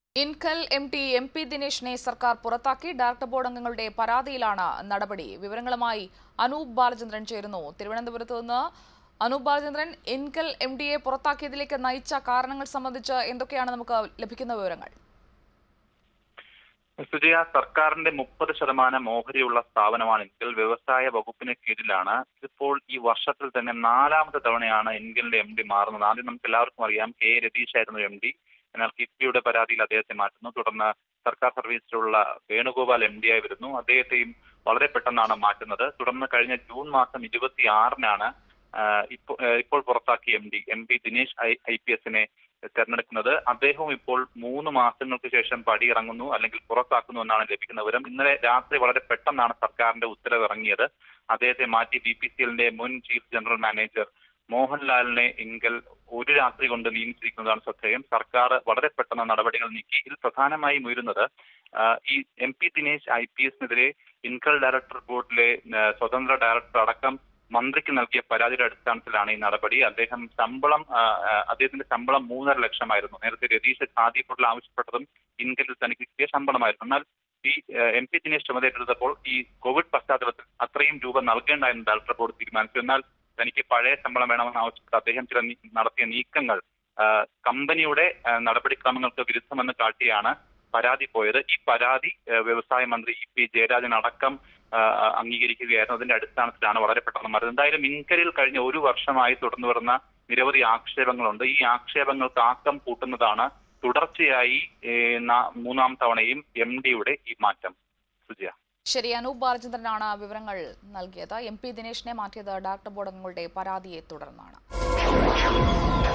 INKEL M D M P ദിനേശിനെ സർക്കാർ പുറത്താക്കി ഡയറക്ടർ ബോർഡ് അംഗങ്ങളുടെ പരാതിയിലാണ് നടപടി വിവരങ്ങളുമായി അനൂപ് ബാലചന്ദ്രൻ ചേരുന്നു തിരുവനന്തപുരത്ത് നിന്ന് അനൂപ് ബാലചന്ദ്രൻ ഇൻകൽ എം ഡിയെ പുറത്താക്കിയതിലേക്ക് നയിച്ച കാരണങ്ങൾ സംബന്ധിച്ച് എന്തൊക്കെയാണ് നമുക്ക് ലഭിക്കുന്ന വിവരങ്ങൾ സുജയ സർക്കാരിന്റെ മുപ്പത് ശതമാനം ഓഹരിയുള്ള സ്ഥാപനമാണ് എങ്കിൽ വ്യവസായ വകുപ്പിന് കീഴിലാണ് ഇതിപ്പോൾ ഈ വർഷത്തിൽ തന്നെ നാലാമത്തെ തവണയാണ് എൻഗലിന്റെ എം ഡി മാറുന്നത് ആദ്യം നമുക്ക് എല്ലാവർക്കും അറിയാം കെ രതീഷ് ആയിരുന്നു എം ഡി എന്നാൽ കിഫ്ബിയുടെ പരാതിയിൽ അദ്ദേഹത്തെ മാറ്റുന്നു തുടർന്ന് സർക്കാർ സർവീസിലുള്ള വേണുഗോപാൽ എം ഡി ആയി വരുന്നു അദ്ദേഹത്തെയും വളരെ പെട്ടെന്നാണ് മാറ്റുന്നത് തുടർന്ന് കഴിഞ്ഞ ജൂൺ മാസം ഇരുപത്തി ആറിനാണ് ഇപ്പോൾ ഇപ്പോൾ പുറത്താക്കിയ M D M P Dinesh I I P എസിനെ തെരഞ്ഞെടുക്കുന്നത് അദ്ദേഹവും ഇപ്പോൾ മൂന്ന് മാസങ്ങൾക്ക് ശേഷം പടിയിറങ്ങുന്നു അല്ലെങ്കിൽ പുറത്താക്കുന്നു എന്നാണ് ലഭിക്കുന്ന വിവരം ഇന്നലെ രാത്രി വളരെ പെട്ടെന്നാണ് സർക്കാരിന്റെ ഉത്തരവ് ഇറങ്ങിയത് അദ്ദേഹത്തെ മാറ്റി ബി പി സി എല്ലിന്റെ മുൻ ചീഫ് ജനറൽ മാനേജർ മോഹൻലാലിനെ എങ്കിൽ ഒരു രാത്രി കൊണ്ട് നിയമിച്ചിരിക്കുന്നതാണ് ശ്രദ്ധേയം സർക്കാർ വളരെ പെട്ടെന്ന് നടപടികൾ നീക്കി ഇതിൽ പ്രധാനമായും ഉയരുന്നത് ഈ M P Dinesh I P എസിനെതിരെ ഇൻകൽ ഡയറക്ടർ ബോർഡിലെ സ്വതന്ത്ര ഡയറക്ടർ അടക്കം മന്ത്രിക്ക് നൽകിയ പരാതിയുടെ അടിസ്ഥാനത്തിലാണ് ഈ നടപടി അദ്ദേഹം ശമ്പളം അദ്ദേഹത്തിന്റെ ശമ്പളം മൂന്നര ലക്ഷമായിരുന്നു നേരത്തെ രതീഷ് ഖാദി ബോർഡിൽ ആവശ്യപ്പെട്ടതും ഇൻകലിൽ തനിക്ക് കിട്ടിയ ശമ്പളമായിരുന്നു എന്നാൽ ഈ എം പി ദിനേശ് ചുമതലയെടുത്തപ്പോൾ ഈ കോവിഡ് പശ്ചാത്തലത്തിൽ അത്രയും രൂപ നൽകേണ്ടായിരുന്നു ഡയറക്ടർ ബോർഡ് തീരുമാനിച്ചു എന്നാൽ തനിക്ക് പഴയ ശമ്പളം വേണമെന്ന് ആവശ്യപ്പെട്ട് അദ്ദേഹം ചില നടത്തിയ നീക്കങ്ങൾ കമ്പനിയുടെ നടപടിക്രമങ്ങൾക്ക് വിരുദ്ധമെന്ന് കാട്ടിയാണ് പരാതി പോയത് ഈ പരാതി വ്യവസായ മന്ത്രി ഇ പി ജയരാജൻ അടക്കം അംഗീകരിക്കുകയായിരുന്നു അതിന്റെ അടിസ്ഥാനത്തിലാണ് വളരെ പെട്ടെന്ന് മാറിയത് എന്തായാലും ഇൻകരിൽ കഴിഞ്ഞ ഒരു വർഷമായി തുടർന്നു വരുന്ന നിരവധി ആക്ഷേപങ്ങളുണ്ട് ഈ ആക്ഷേപങ്ങൾക്ക് ആക്കം കൂട്ടുന്നതാണ് തുടർച്ചയായി മൂന്നാം തവണയും എം ഡിയുടെ ഈ മാറ്റം സുജയ ശരി അനൂപ് ബാലചന്ദ്രനാണ് വിവരങ്ങൾ നൽകിയത് എം പി ദിനേശിനെ മാറ്റിയത് ഡയറക്ടർ ബോർഡ് അംഗങ്ങളുടെ പരാതിയെ തുടർന്നാണ്